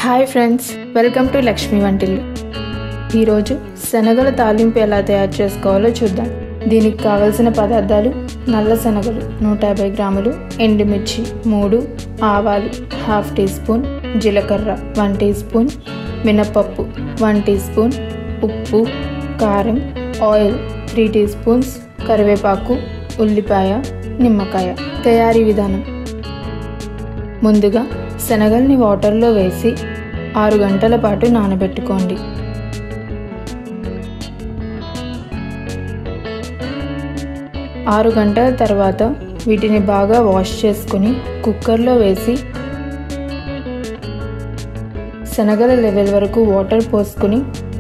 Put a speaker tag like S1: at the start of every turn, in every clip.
S1: hi friends welcome to Lakshmi వంటిల్లు ఈరోజు శనగల తాలింపు ఎలా తయారు చేసుకోవాలో చూద్దాం దీనికి కావలసిన పదార్థాలు నల్ల శనగలు నూట యాభై గ్రాములు ఎండుమిర్చి మూడు ఆవాలు హాఫ్ టీ స్పూన్ జీలకర్ర వన్ టీ స్పూన్ మినపప్పు వన్ టీ స్పూన్ ఉప్పు కారం ఆయిల్ త్రీ టీ స్పూన్స్ కరివేపాకు ఉల్లిపాయ నిమ్మకాయ తయారీ విధానం ముందుగా శనగల్ని వాటర్లో వేసి ఆరు గంటల పాటు నానబెట్టుకోండి ఆరు గంటల తర్వాత వీటిని బాగా వాష్ చేసుకుని కుక్కర్లో వేసి శనగల లెవెల్ వరకు వాటర్ పోసుకుని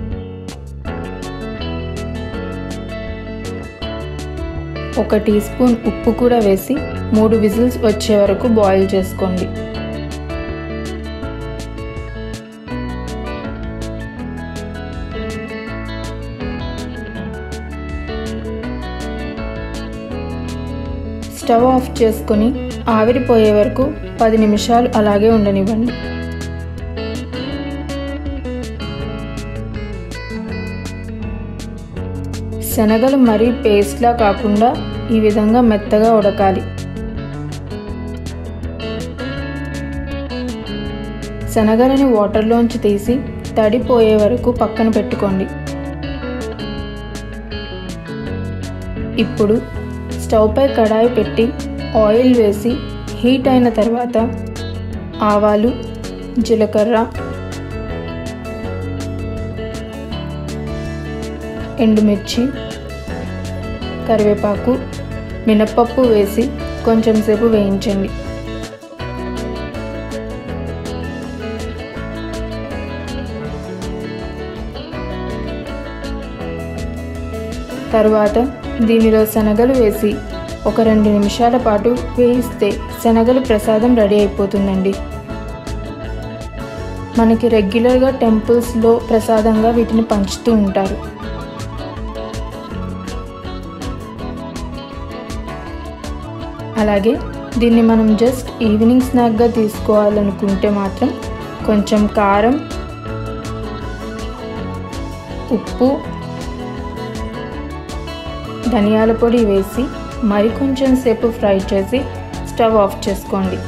S1: ఒక టీ స్పూన్ ఉప్పు కూడా వేసి మూడు విజిల్స్ వచ్చే వరకు బాయిల్ చేసుకోండి స్టవ్ ఆఫ్ చేసుకొని ఆవిరిపోయే వరకు పది నిమిషాలు అలాగే ఉండనివ్వండి శనగలు మరీ పేస్ట్లా కాకుండా ఈ విధంగా మెత్తగా ఉడకాలి శనగలని వాటర్లోంచి తీసి తడిపోయే వరకు పక్కన పెట్టుకోండి ఇప్పుడు స్టవ్పై కడాయి పెట్టి ఆయిల్ వేసి హీట్ అయిన తర్వాత ఆవాలు జీలకర్ర ఎండుమిర్చి కరివేపాకు మినప్పప్పు వేసి కొంచెం సేపు వేయించండి తరువాత దీనిలో శనగలు వేసి ఒక రెండు నిమిషాల పాటు వేయిస్తే శనగలు ప్రసాదం రెడీ అయిపోతుందండి మనకి రెగ్యులర్గా టెంపుల్స్లో ప్రసాదంగా వీటిని పంచుతూ ఉంటారు అలాగే దీన్ని మనం జస్ట్ ఈవినింగ్ స్నాక్గా తీసుకోవాలనుకుంటే మాత్రం కొంచెం కారం ఉప్పు ధనియాల పొడి వేసి మరి కొంచెం సేపు ఫ్రై చేసి స్టవ్ ఆఫ్ చేసుకోండి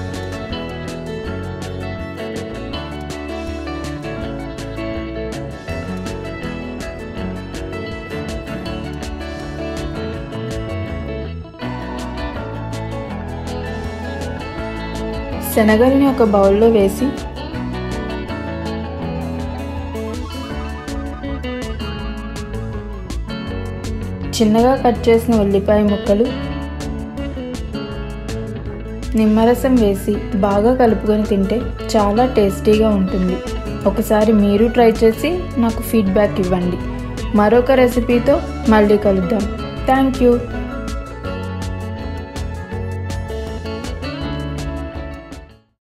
S1: శనగల్ని ఒక బౌల్లో వేసి చిన్నగా కట్ చేసిన ఉల్లిపాయ ముక్కలు నిమ్మరసం వేసి బాగా కలుపుకొని తింటే చాలా టేస్టీగా ఉంటుంది ఒకసారి మీరు ట్రై చేసి నాకు ఫీడ్బ్యాక్ ఇవ్వండి మరొక రెసిపీతో మళ్ళీ కలుద్దాం థ్యాంక్ యూ